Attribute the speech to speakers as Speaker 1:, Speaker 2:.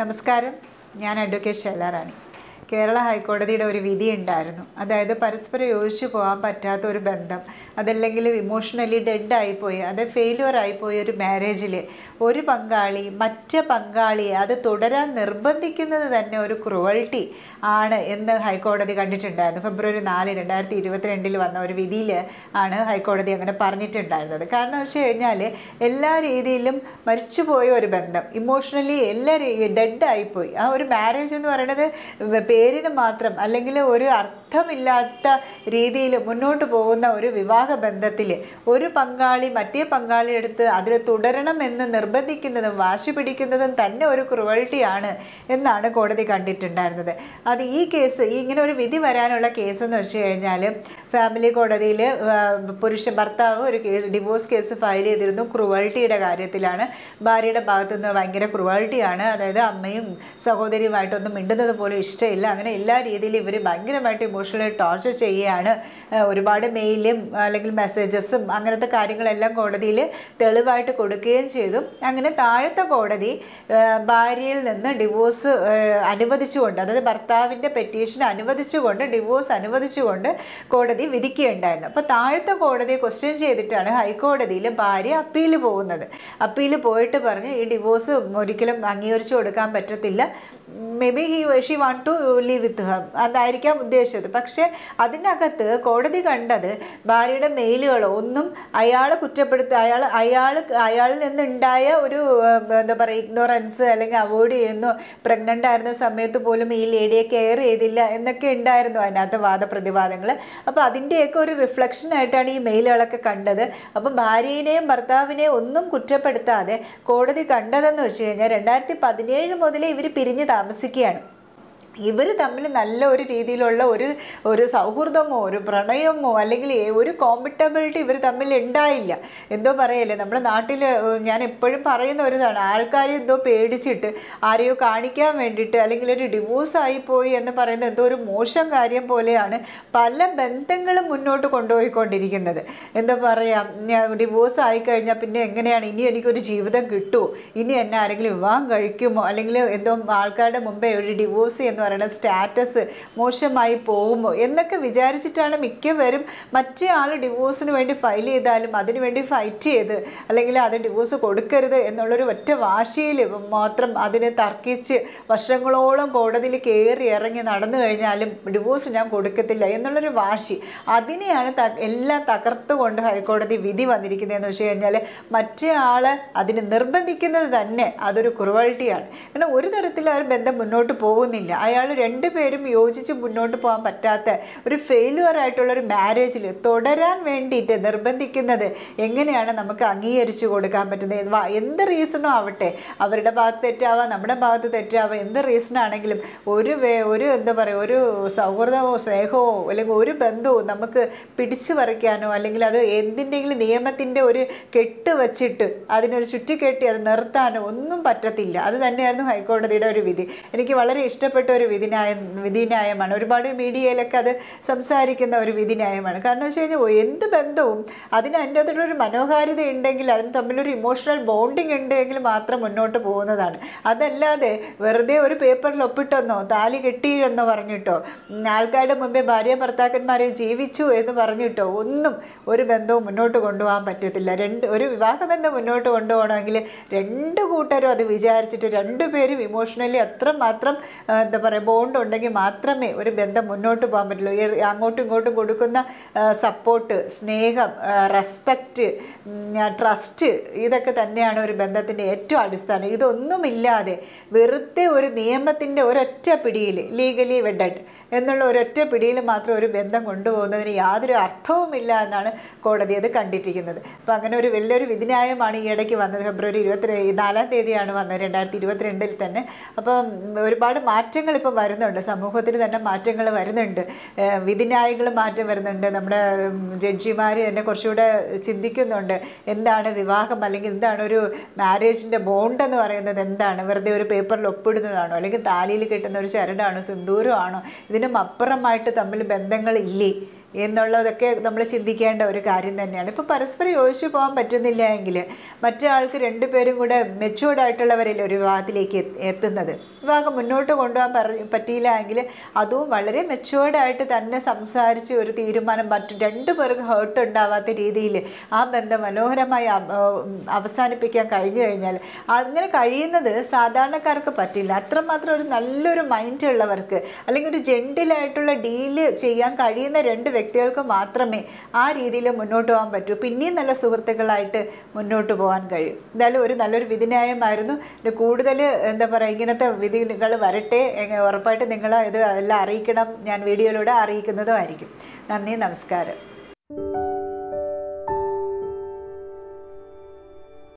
Speaker 1: നമസ്കാരം ഞാൻ അഡ്വക്കേറ്റ് ശൈലാറാണി കേരള ഹൈക്കോടതിയുടെ ഒരു വിധി ഉണ്ടായിരുന്നു അതായത് പരസ്പരം യോജിച്ചു പോകാൻ പറ്റാത്ത ഒരു ബന്ധം അതല്ലെങ്കിൽ ഇമോഷണലി ഡെഡ് ആയിപ്പോയി അത് ഫെയിലുവർ ആയിപ്പോയി ഒരു മാരേജിൽ ഒരു പങ്കാളി മറ്റ് പങ്കാളിയെ അത് തുടരാൻ നിർബന്ധിക്കുന്നത് തന്നെ ഒരു ക്രുവൽറ്റി ആണ് എന്ന് ഹൈക്കോടതി കണ്ടിട്ടുണ്ടായിരുന്നു ഫെബ്രുവരി നാല് രണ്ടായിരത്തി ഇരുപത്തിരണ്ടിൽ വന്ന ഒരു വിധിയിൽ ആണ് ഹൈക്കോടതി അങ്ങനെ പറഞ്ഞിട്ടുണ്ടായിരുന്നത് കാരണം വെച്ച് കഴിഞ്ഞാൽ എല്ലാ രീതിയിലും മരിച്ചുപോയ ഒരു ബന്ധം ഇമോഷണലി എല്ലാ ഡെഡ് ആയിപ്പോയി ആ ഒരു മാരേജ് എന്ന് പറയുന്നത് പേരിന് മാത്രം അല്ലെങ്കിൽ ഒരു അർത്ഥമില്ലാത്ത രീതിയിൽ മുന്നോട്ട് പോകുന്ന ഒരു വിവാഹ ബന്ധത്തിൽ ഒരു പങ്കാളി മറ്റേ പങ്കാളിയെടുത്ത് അതിൽ തുടരണമെന്ന് നിർബന്ധിക്കുന്നതും വാശി പിടിക്കുന്നതും തന്നെ ഒരു ക്രുവൽറ്റിയാണ് എന്നാണ് കോടതി കണ്ടിട്ടുണ്ടായിരുന്നത് അത് ഈ കേസ് ഈ ഇങ്ങനെ ഒരു വിധി വരാനുള്ള കേസ് എന്ന് വെച്ച് കഴിഞ്ഞാൽ ഫാമിലി കോടതിയിൽ പുരുഷ ഭർത്താവ് ഒരു കേസ് ഡിവോഴ്സ് കേസ് ഫയൽ ചെയ്തിരുന്നു ക്രുവൽറ്റിയുടെ കാര്യത്തിലാണ് ഭാര്യയുടെ ഭാഗത്തു നിന്ന് ഭയങ്കര ക്രുവൽറ്റിയാണ് അതായത് അമ്മയും സഹോദരിയുമായിട്ടൊന്നും മിണ്ടുന്നത് പോലും ഇഷ്ടമില്ല അങ്ങനെ എല്ലാ രീതിയിലും ഇവർ ഭയങ്കരമായിട്ട് ഇമോഷണലി ടോർച്ചർ ചെയ്യുകയാണ് ഏഹ് ഒരുപാട് മെയിലും അല്ലെങ്കിൽ മെസ്സേജസും അങ്ങനത്തെ കാര്യങ്ങളെല്ലാം കോടതിയിൽ തെളിവായിട്ട് കൊടുക്കുകയും ചെയ്തു അങ്ങനെ താഴത്തെ കോടതി ഏഹ് ഭാര്യയിൽ നിന്ന് ഡിവോഴ്സ് ഏഹ് അനുവദിച്ചുകൊണ്ട് അതായത് ഭർത്താവിൻ്റെ പെറ്റീഷൻ അനുവദിച്ചുകൊണ്ട് ഡിവോഴ്സ് അനുവദിച്ചുകൊണ്ട് കോടതി വിധിക്കുകയുണ്ടായിരുന്നു അപ്പോൾ താഴത്തെ കോടതിയെ ക്വസ്റ്റ്യൻ ചെയ്തിട്ടാണ് ഹൈക്കോടതിയിൽ ഭാര്യ അപ്പീൽ പോകുന്നത് അപ്പീൽ പോയിട്ട് പറഞ്ഞ് ഈ ഡിവോഴ്സ് ഒരിക്കലും അംഗീകരിച്ചു കൊടുക്കാൻ പറ്റത്തില്ല maybe he she want to leave with him അതായിരിക്കാം ഉദ്ദേശിച്ചത് പക്ഷേ അതിനകത്ത് കോടതി കണ്ടത് ഭാര്യയുടെ മെയിലുകൾ ഒന്നും അയാൾ കുറ്റപ്പെടുത്ത അയാൾ അയാൾ അയാളിൽ നിന്നുണ്ടായ ഒരു ഏഹ്, എന്താ പറയുക ഇഗ്നോറൻസ് അല്ലെങ്കിൽ അവോയ്ഡ് ചെയ്യുന്നു പ്രഗ്നൻ്റ് ആയിരുന്ന സമയത്ത് പോലും ഈ ലേഡിയെ കെയർ ചെയ്തില്ല എന്നൊക്കെ ഉണ്ടായിരുന്നു അതിനകത്ത് വാദപ്രതിവാദങ്ങൾ അപ്പോൾ അതിൻ്റെയൊക്കെ ഒരു റിഫ്ലക്ഷൻ ആയിട്ടാണ് ഈ മെയിലുകളൊക്കെ കണ്ടത് അപ്പം ഭാര്യയെയും ഭർത്താവിനെയും ഒന്നും കുറ്റപ്പെടുത്താതെ കോടതി കണ്ടതെന്ന് വെച്ച് കഴിഞ്ഞാൽ രണ്ടായിരത്തി പതിനേഴ് മുതലേ ഇവർ പിരിഞ്ഞ് താമസിക്കുകയാണ് ഇവർ തമ്മിൽ നല്ല ഒരു രീതിയിലുള്ള ഒരു ഒരു സൗഹൃദമോ ഒരു പ്രണയമോ അല്ലെങ്കിൽ ഏ- ഒരു കോമ്പറ്റബിലിറ്റി ഇവർ തമ്മിൽ ഉണ്ടായില്ല എന്തോ പറയല്ലേ നമ്മുടെ നാട്ടിൽ ഞാൻ എപ്പോഴും പറയുന്ന ഒരു ഇതാണ് ആൾക്കാർ എന്തോ പേടിച്ചിട്ട് ആരെയോ കാണിക്കാൻ വേണ്ടിയിട്ട് അല്ലെങ്കിൽ ഒരു ഡിവോഴ്സ് ആയിപ്പോയി എന്ന് പറയുന്നത് എന്തോ ഒരു മോശം കാര്യം പോലെയാണ് പല ബന്ധങ്ങളും മുന്നോട്ട് കൊണ്ടുപോയിക്കൊണ്ടിരിക്കുന്നത് എന്താ പറയുക ഞാൻ ഡിവോഴ്സ് ആയിക്കഴിഞ്ഞാൽ പിന്നെ എങ്ങനെയാണ് ഇനി എനിക്കൊരു ജീവിതം കിട്ടുമോ ഇനി എന്നെ ആരെങ്കിലും വിവാഹം കഴിക്കുമോ അല്ലെങ്കിൽ എന്തോ ആൾക്കാരുടെ മുമ്പേ ഒരു ഡിവോഴ്സ് എന്ന് പറയുന്ന സ്റ്റാറ്റസ് മോശമായി പോകുമോ എന്നൊക്കെ വിചാരിച്ചിട്ടാണ് മിക്കവരും മറ്റേ ആൾ ഡിവോഴ്സിന് വേണ്ടി ഫയൽ ചെയ്താലും അതിനു വേണ്ടി ഫൈറ്റ് ചെയ്ത് അല്ലെങ്കിൽ അത് ഡിവോഴ്സ് കൊടുക്കരുത് എന്നുള്ളൊരു ഒറ്റ വാശിയിൽ മാത്രം അതിനെ തർക്കിച്ച് വർഷങ്ങളോളം കോടതിയിൽ കയറി ഇറങ്ങി നടന്നു കഴിഞ്ഞാലും ഡിവോഴ്സ് ഞാൻ കൊടുക്കത്തില്ല എന്നുള്ളൊരു വാശി അതിനെയാണ് ത എല്ലാം തകർത്തുകൊണ്ട് ഹൈക്കോടതി വിധി വന്നിരിക്കുന്നതെന്ന് വെച്ച് കഴിഞ്ഞാൽ മറ്റേ ആൾ അതിന് നിർബന്ധിക്കുന്നത് തന്നെ അതൊരു ക്രുവൽറ്റിയാണ് കാരണം ഒരു തരത്തിൽ ആ ഒരു ബന്ധം മുന്നോട്ട് പോകുന്നില്ല അയാൾ രണ്ടുപേരും യോജിച്ച് മുന്നോട്ട് പോകാൻ പറ്റാത്ത ഒരു ഫെയിലുവർ ആയിട്ടുള്ള ഒരു മാരേജിൽ തുടരാൻ വേണ്ടിയിട്ട് നിർബന്ധിക്കുന്നത് എങ്ങനെയാണ് നമുക്ക് അംഗീകരിച്ചു കൊടുക്കാൻ പറ്റുന്നത് വ- എന്ത് റീസണും ആവട്ടെ അവരുടെ ഭാഗത്ത് തെറ്റാവാം നമ്മുടെ ഭാഗത്ത് തെറ്റാവാം എന്ത് റീസൺ ആണെങ്കിലും ഒരു വേ ഒരു എന്താ പറയുക ഒരു സൗഹൃദമോ സ്നേഹമോ അല്ലെങ്കിൽ ഒരു ബന്ധവും നമുക്ക് പിടിച്ചു പറിക്കാനോ അല്ലെങ്കിൽ അത് എന്തിൻ്റെങ്കിലും നിയമത്തിൻ്റെ ഒരു കെട്ട് വച്ചിട്ട് അതിനൊരു ചുറ്റിക്കെട്ടി അത് നിർത്താനോ ഒന്നും പറ്റത്തില്ല അത് തന്നെയായിരുന്നു ഹൈക്കോടതിയുടെ ഒരു വിധി എനിക്ക് വളരെ ഇഷ്ടപ്പെട്ട ഒരു വിധിന്യായ വിധിന്യായമാണ് ഒരുപാട് മീഡിയയിലൊക്കെ അത് സംസാരിക്കുന്ന ഒരു വിധിന്യായമാണ് കാരണം വെച്ച് കഴിഞ്ഞാൽ എന്ത് ബന്ധവും അതിന് അതിൻ്റെ അകത്തൊരു മനോഹാരിത ഉണ്ടെങ്കിൽ അതിന് തമ്മിലൊരു ഇമോഷണൽ ബോണ്ടിങ് ഉണ്ടെങ്കിൽ മാത്രം മുന്നോട്ട് പോകുന്നതാണ് അതല്ലാതെ വെറുതെ ഒരു പേപ്പറിൽ ഒപ്പിട്ടെന്നോ താലി കെട്ടിയെന്നോ പറഞ്ഞിട്ടോ ഉം, ആൾക്കാരുടെ മുമ്പേ ഭാര്യ ഭർത്താക്കന്മാരെ ജീവിച്ചു എന്ന് പറഞ്ഞിട്ടോ ഒന്നും ഒരു ബന്ധവും മുന്നോട്ട് കൊണ്ടുപോകാൻ പറ്റത്തില്ല രണ്ട് ഒരു വിവാഹബന്ധം മുന്നോട്ട് കൊണ്ടുപോകണമെങ്കിൽ രണ്ട് കൂട്ടരും അത് വിചാരിച്ചിട്ട് രണ്ടുപേരും ഇമോഷണലി അത്രമാത്രം ആ, എന്താ പറയുക ബോണ്ട് ഉണ്ടെങ്കിൽ മാത്രമേ ഒരു ബന്ധം മുന്നോട്ട് പോകാൻ പറ്റുള്ളൂ ഈ അങ്ങോട്ടും ഇങ്ങോട്ടും കൊടുക്കുന്ന സപ്പോർട്ട് സ്നേഹം റെസ്പെക്റ്റ് ട്രസ്റ്റ് ഇതൊക്കെ തന്നെയാണ് ഒരു ബന്ധത്തിൻ്റെ ഏറ്റവും അടിസ്ഥാനം ഇതൊന്നുമില്ലാതെ വെറുതെ ഒരു നിയമത്തിൻ്റെ ഒരൊറ്റ പിടിയിൽ ലീഗലി വെഡഡ് എന്നുള്ള ഒരൊറ്റ പിടിയിൽ മാത്രം ഒരു ബന്ധം കൊണ്ടുപോകുന്നതിന് യാതൊരു അർത്ഥവുമില്ല എന്നാണ് കോടതി അത് കണ്ടിട്ടിരിക്കുന്നത് അപ്പോൾ അങ്ങനെ ഒരു വലിയൊരു വിധിന്യായമാണ് ഈ ഇടയ്ക്ക് വന്നത് ഫെബ്രുവരി ഇരുപത്തി നാലാം തീയതിയാണ് വന്നത് രണ്ടായിരത്തി ഇരുപത്തിരണ്ടിൽ തന്നെ അപ്പം ഒരുപാട് മാറ്റങ്ങൾ ഇപ്പം വരുന്നുണ്ട് സമൂഹത്തിന് തന്നെ മാറ്റങ്ങൾ വരുന്നുണ്ട് ഏഹ് വിധിന്യായങ്ങൾ മാറ്റം വരുന്നുണ്ട് നമ്മുടെ ജഡ്ജിമാർ തന്നെ കുറച്ചുകൂടെ ചിന്തിക്കുന്നുണ്ട് എന്താണ് വിവാഹം അല്ലെങ്കിൽ എന്താണ് ഒരു മാരേജിൻ്റെ ബോണ്ട് എന്ന് പറയുന്നത് എന്താണ് വെറുതെ ഒരു പേപ്പറിൽ ഒപ്പിടുന്നതാണോ അല്ലെങ്കിൽ താലിയിൽ കെട്ടുന്ന ഒരു ചരടാണോ സിന്ദൂരമാണോ ഇതിനും അപ്പുറമായിട്ട് തമ്മിൽ ബന്ധങ്ങളില്ലേ എന്നുള്ളതൊക്കെ നമ്മൾ ചിന്തിക്കേണ്ട ഒരു കാര്യം തന്നെയാണ് ഇപ്പോൾ പരസ്പരം യോജിച്ചു പോകാൻ പറ്റുന്നില്ല എങ്കിൽ മറ്റൊരാൾക്ക് രണ്ടുപേരും കൂടെ മെച്ചുവേർഡ് ആയിട്ടുള്ളവരല്ലേ ഒരു വിവാഹത്തിലേക്ക് എത്ത് എത്തുന്നത് വിവാഹം മുന്നോട്ട് കൊണ്ടുപോകാൻ പറ പറ്റിയില്ല എങ്കിൽ അതും വളരെ മെച്ചുവേർഡ് ആയിട്ട് തന്നെ സംസാരിച്ച് ഒരു തീരുമാനം മറ്റു രണ്ടു പേർക്ക് ഹേർട്ട് ഉണ്ടാവാത്ത രീതിയിൽ ആ ബന്ധം മനോഹരമായി അവ- അവസാനിപ്പിക്കാൻ കഴിഞ്ഞു കഴിഞ്ഞാൽ അങ്ങനെ കഴിയുന്നത് സാധാരണക്കാർക്ക് പറ്റില്ല അത്രമാത്രം ഒരു നല്ലൊരു മൈൻഡ് ഉള്ളവർക്ക് അല്ലെങ്കിൽ ഒരു ജെൻറ്റിലായിട്ടുള്ള ഡീല് ചെയ്യാൻ കഴിയുന്ന രണ്ട് വ്യക്തികൾക്ക് മാത്രമേ ആ രീതിയിൽ മുന്നോട്ട് പോകാൻ പറ്റൂ പിന്നെയും നല്ല സുഹൃത്തുക്കളായിട്ട് മുന്നോട്ട് പോകാൻ കഴിയും എന്തായാലും ഒരു നല്ലൊരു വിധിന്യായമായിരുന്നു ഇത് കൂടുതൽ എന്താ പറയുക ഇങ്ങനത്തെ വിധികൾ വരട്ടെ എങ്ങ- ഉറപ്പായിട്ട് നിങ്ങൾ ഇത് എല്ലാം അറിയിക്കണം ഞാൻ വീഡിയോയിലൂടെ അറിയിക്കുന്നതുമായിരിക്കും നന്ദി നമസ്കാരം